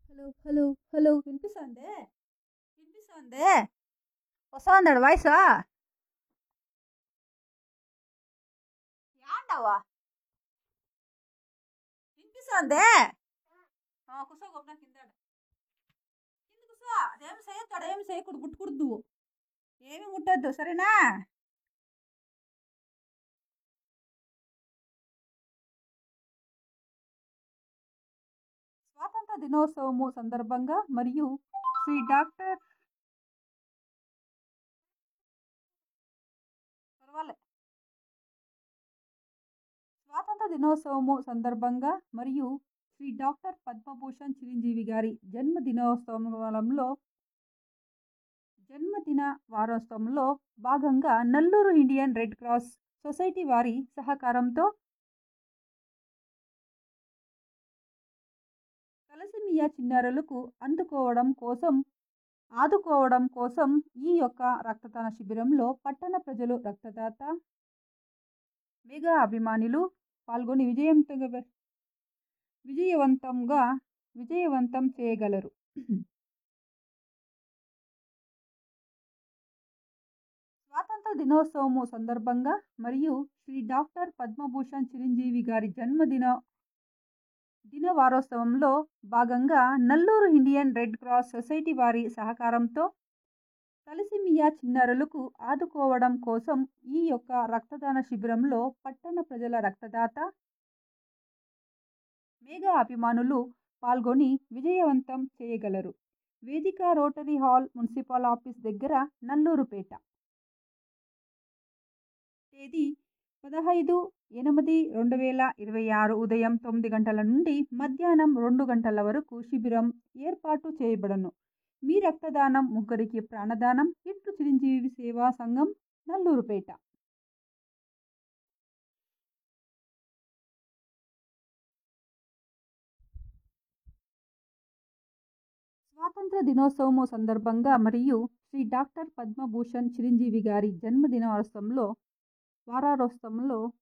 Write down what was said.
hello hello hello వినిపిస్తుందే వినిపిస్తుందే వస్తుందాడు వాయిస్ యాండవా వినిపిస్తుందే కుసో గొప్ప కింద కింద కుసో అదేమి చేయొద్దు ఏమి చేయకూడదు ముట్టకూడదు ఏమి ముట్టద్దు సరేనా స్వాతంత్ర దినోత్సవము సందర్భంగా మరియు శ్రీ డాక్టర్ పర్వాలే స్వాతంత్ర దినోత్సవము సందర్భంగా మరియు శ్రీ డాక్టర్ పద్మభూషణ్ చిరంజీవి గారి జన్మ దినోత్సవంలో జన్మదిన వారోత్సవంలో భాగంగా Nellore Indian red cross society వారి సహకారంతో తలసిమియా చిన్నారులకు అందుకోవడం కోసం ఆదుకోవడం కోసం ఈ యొక్క రక్తదాన శిబిరంలో పట్టణ ప్రజలు రక్తదాత మెగా అభిమానులు పాల్గొని విజయవంతంగా విజయవంతంగా విజయవంతం చేయగలరు స్వాతంత్ర దినోత్సవము సందర్భంగా మరియు శ్రీ డాక్టర్ పద్మభూషణ్ చిరంజీవి గారి జన్మదిన దిన వారోత్సవంలో భాగంగా Nellore Indian red cross society వారి సహకారంతో తలసిమియా చిన్నారులకు ఆదుకోవడం కోసం ఈ యొక్క రక్తదాన శిబిరంలో పట్టణ ప్రజల రక్తదాత మేఘా అభిమానులు పాల్గొని విజయవంతం చేయగలరు వేదిక రోటరీ హాల్ మున్సిపల్ ఆఫీస్ దగ్గర నల్లూరుపేట తేదీ పదహైదు ఎనిమిది రెండు వేల ఇరవై ఆరు ఉదయం తొమ్మిది గంటల నుండి మధ్యాహ్నం రెండు గంటల వరకు శిబిరం ఏర్పాటు చేయబడను మీ రక్తదానం ముగ్గురికి ప్రాణదానం ఇట్లు చిరంజీవి సేవా సంఘం నల్లూరుపేట స్వాతంత్ర దినోత్సవము సందర్భంగా మరియు శ్రీ డాక్టర్ పద్మభూషణ్ చిరంజీవి గారి జన్మదినోత్సవంలో వారారోత్సవంలో